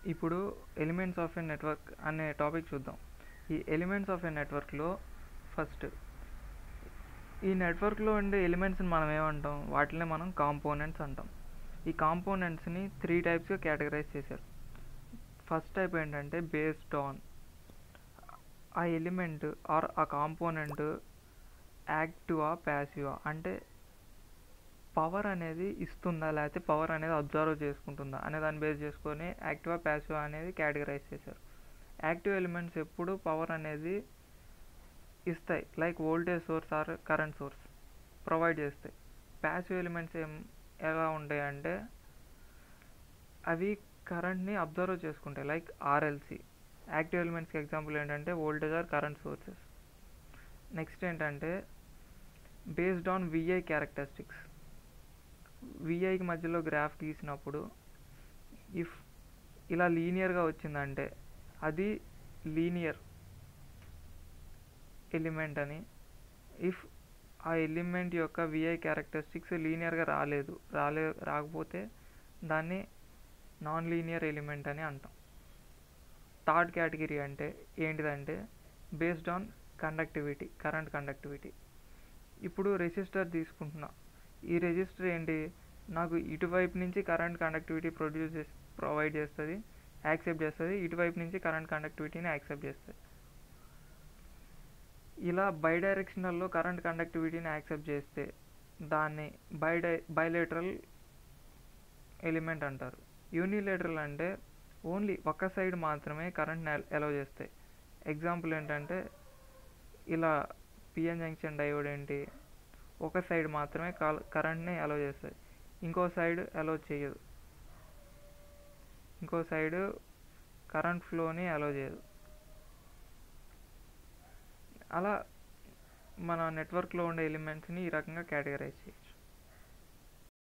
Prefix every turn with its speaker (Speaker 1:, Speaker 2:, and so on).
Speaker 1: ఇప్పుడు elements of a network అనే topic చూద్దాం ఈ ఎలిమెంట్స్ ఆఫ్ ఎ నెట్వర్క్లో ఫస్ట్ ఈ నెట్వర్క్లో ఉండే ఎలిమెంట్స్ని మనం ఏమంటాం వాటిని మనం కాంపోనెంట్స్ అంటాం ఈ కాంపోనెంట్స్ని త్రీ టైప్స్గా కేటగరైజ్ చేశారు ఫస్ట్ టైప్ ఏంటంటే బేస్డ్ ఆన్ ఆ ఎలిమెంట్ ఆర్ ఆ కాంపోనెంట్ యాక్టివా ప్యాసివా అంటే పవర్ అనేది ఇస్తుందా లేకపోతే పవర్ అనేది అబ్జర్వ్ చేసుకుంటుందా అనే దాన్ని బేస్ చేసుకొని యాక్టివా ప్యాసివా అనేది కేటగరైజ్ చేశారు యాక్టివ్ ఎలిమెంట్స్ ఎప్పుడు పవర్ అనేది ఇస్తాయి like voltage source or current source provide చేస్తాయి ప్యాసివ్ ఎలిమెంట్స్ ఏం ఎలా ఉంటాయి అంటే అవి కరెంట్ని అబ్జర్వ్ చేసుకుంటాయి లైక్ ఆర్ఎల్సి యాక్టివ్ ఎలిమెంట్స్కి ఎగ్జాంపుల్ ఏంటంటే voltage or current sources next ఏంటంటే బేస్డ్ ఆన్ విఐ క్యారెక్టరిస్టిక్స్ విఐకి మధ్యలో గ్రాఫ్ గీసినప్పుడు ఇఫ్ ఇలా లీనియర్గా వచ్చిందంటే అది లీనియర్ ఎలిమెంట్ అని ఇఫ్ ఆ ఎలిమెంట్ యొక్క విఐ క్యారెక్టరిస్టిక్స్ లీనియర్గా రాలేదు రాలే రాకపోతే దాన్ని నాన్ లీనియర్ ఎలిమెంట్ అని అంటాం థర్డ్ కేటగిరీ అంటే ఏంటిదంటే based on conductivity current conductivity ఇప్పుడు రెసిస్టర్ తీసుకుంటున్నా ఈ రెసిస్టర్ ఏంటి నాకు ఇటువైపు నుంచి కరెంట్ కండక్టివిటీ ప్రొడ్యూస్ చేసి ప్రొవైడ్ చేస్తుంది యాక్సెప్ట్ చేస్తుంది ఇటువైపు నుంచి కరెంట్ కండక్టివిటీని యాక్సెప్ట్ చేస్తుంది ఇలా బై డైరెక్షనల్లో కరెంట్ కండక్టివిటీని యాక్సెప్ట్ చేస్తే దాన్ని బై డై బైలేటరల్ ఎలిమెంట్ అంటారు యూనిలేటరల్ అంటే ఓన్లీ ఒక సైడ్ మాత్రమే కరెంట్ని అలౌ చేస్తాయి ఎగ్జాంపుల్ ఏంటంటే ఇలా పిఎన్ జంక్షన్ డయోడ్ ఏంటి ఒక సైడ్ మాత్రమే కరెంట్ని అలౌ చేస్తుంది ఇంకో సైడ్ అలౌ చేయదు ఇంకో సైడ్ కరెంట్ ఫ్లోని అలౌ చేయదు అలా మన నెట్వర్క్లో ఉండే ఎలిమెంట్స్ని ఈ రకంగా కేటగరైజ్ చేయొచ్చు